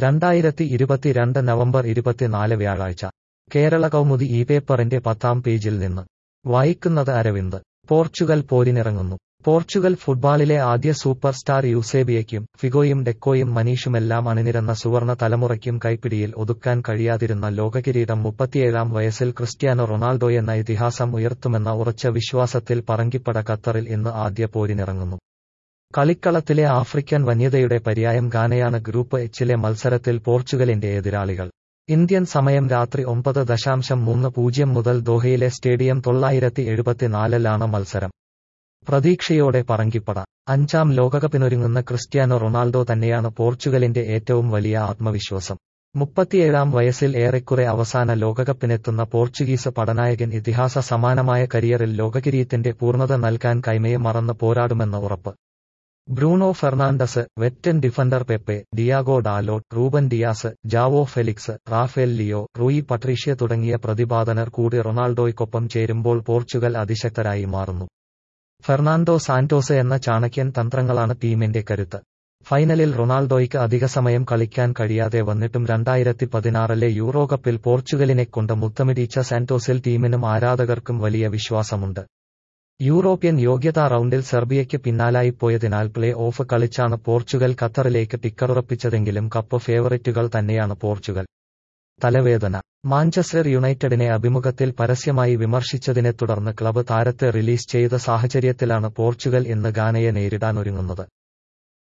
രണ്ടായിരത്തി ഇരുപത്തിരണ്ട് നവംബർ ഇരുപത്തിനാല് വ്യാഴാഴ്ച കേരള കൗമുദി ഈ പേപ്പറിന്റെ പത്താം പേജിൽ നിന്ന് വായിക്കുന്നത് അരവിന്ദ് പോർച്ചുഗൽ പോരിനിറങ്ങുന്നു പോർച്ചുഗൽ ഫുട്ബോളിലെ ആദ്യ സൂപ്പർ സ്റ്റാർ യൂസേബിയയ്ക്കും ഫിഗോയും ഡെക്കോയും മനീഷുമെല്ലാം അണിനിരന്ന സുവർണ തലമുറയ്ക്കും കൈപ്പിടിയിൽ ഒതുക്കാൻ കഴിയാതിരുന്ന ലോകകിരീടം മുപ്പത്തിയേഴാം വയസ്സിൽ ക്രിസ്ത്യാനോ റൊണാൾഡോയെന്ന ഇതിഹാസം ഉയർത്തുമെന്ന ഉറച്ച വിശ്വാസത്തിൽ പറങ്കിപ്പട ഖത്തറിൽ ഇന്ന് ആദ്യ പോരിനിറങ്ങുന്നു കളിക്കളത്തിലെ ആഫ്രിക്കൻ വന്യതയുടെ പര്യായം ഗാനയാണ് ഗ്രൂപ്പ് എച്ചിലെ മത്സരത്തിൽ പോർച്ചുഗലിന്റെ എതിരാളികൾ ഇന്ത്യൻ സമയം രാത്രി ഒമ്പത് ദശാംശം മൂന്ന് പൂജ്യം മുതൽ ദോഹയിലെ സ്റ്റേഡിയം തൊള്ളായിരത്തി എഴുപത്തിനാലിലാണ് മത്സരം പ്രതീക്ഷയോടെ പറങ്കിപ്പട അഞ്ചാം ലോകകപ്പിനൊരുങ്ങുന്ന ക്രിസ്ത്യാനോ റൊണാൾഡോ തന്നെയാണ് പോർച്ചുഗലിന്റെ ഏറ്റവും വലിയ ആത്മവിശ്വാസം മുപ്പത്തിയേഴാം വയസ്സിൽ ഏറെക്കുറെ അവസാന ലോകകപ്പിനെത്തുന്ന പോർച്ചുഗീസ് പടനായകൻ ഇതിഹാസ സമാനമായ കരിയറിൽ ലോകകിരീയത്തിന്റെ പൂർണ്ണത നൽകാൻ കൈമയെ മറന്ന് പോരാടുമെന്ന ഉറപ്പ് Bruno Fernandes veteran defender Pepe Diogo Dalot Ruben Dias Joao Felix Rafael Leao Rui Patricio തുടങ്ങിയ പ്രതിപാദനർ കൂടി റൊണാൾഡോയ്ക്കൊപ്പം ചേരുമ്പോൾ പോർച്ചുഗൽ അതിശക്തരായി മാറുന്നു ഫെർണാണ്ടോ സാന്റോസ് എന്ന ചാണക്യൻ തന്ത്രങ്ങളാണ് ടീമിന്റെ കരുത്ത് ഫൈനലിൽ റൊണാൾഡോയ്ക്ക് അധിക സമയം കളിക്കാൻ കഴിയാതെ വന്നിട്ടും രണ്ടായിരത്തി പതിനാറിലെ യൂറോ കപ്പിൽ പോർച്ചുഗലിനെ കൊണ്ട് മുത്തമിടിച്ച സാന്റോസിൽ ടീമിനും ആരാധകർക്കും വലിയ വിശ്വാസമുണ്ട് യൂറോപ്യൻ യോഗ്യതാ റൗണ്ടിൽ സെർബിയയ്ക്ക് പിന്നാലായിപ്പോയതിനാൽ പ്ലേ ഓഫ് കളിച്ചാണ് പോർച്ചുഗൽ ഖത്തറിലേക്ക് ടിക്കറുറപ്പിച്ചതെങ്കിലും കപ്പ് ഫേവറിറ്റുകൾ തന്നെയാണ് പോർച്ചുഗൽ തലവേദന മാഞ്ചസ്റ്റർ യുണൈറ്റഡിനെ അഭിമുഖത്തിൽ പരസ്യമായി വിമർശിച്ചതിനെ തുടർന്ന് ക്ലബ് താരത്തെ റിലീസ് ചെയ്ത സാഹചര്യത്തിലാണ് പോർച്ചുഗൽ ഇന്ന് ഗാനയെ നേരിടാനൊരുങ്ങുന്നത്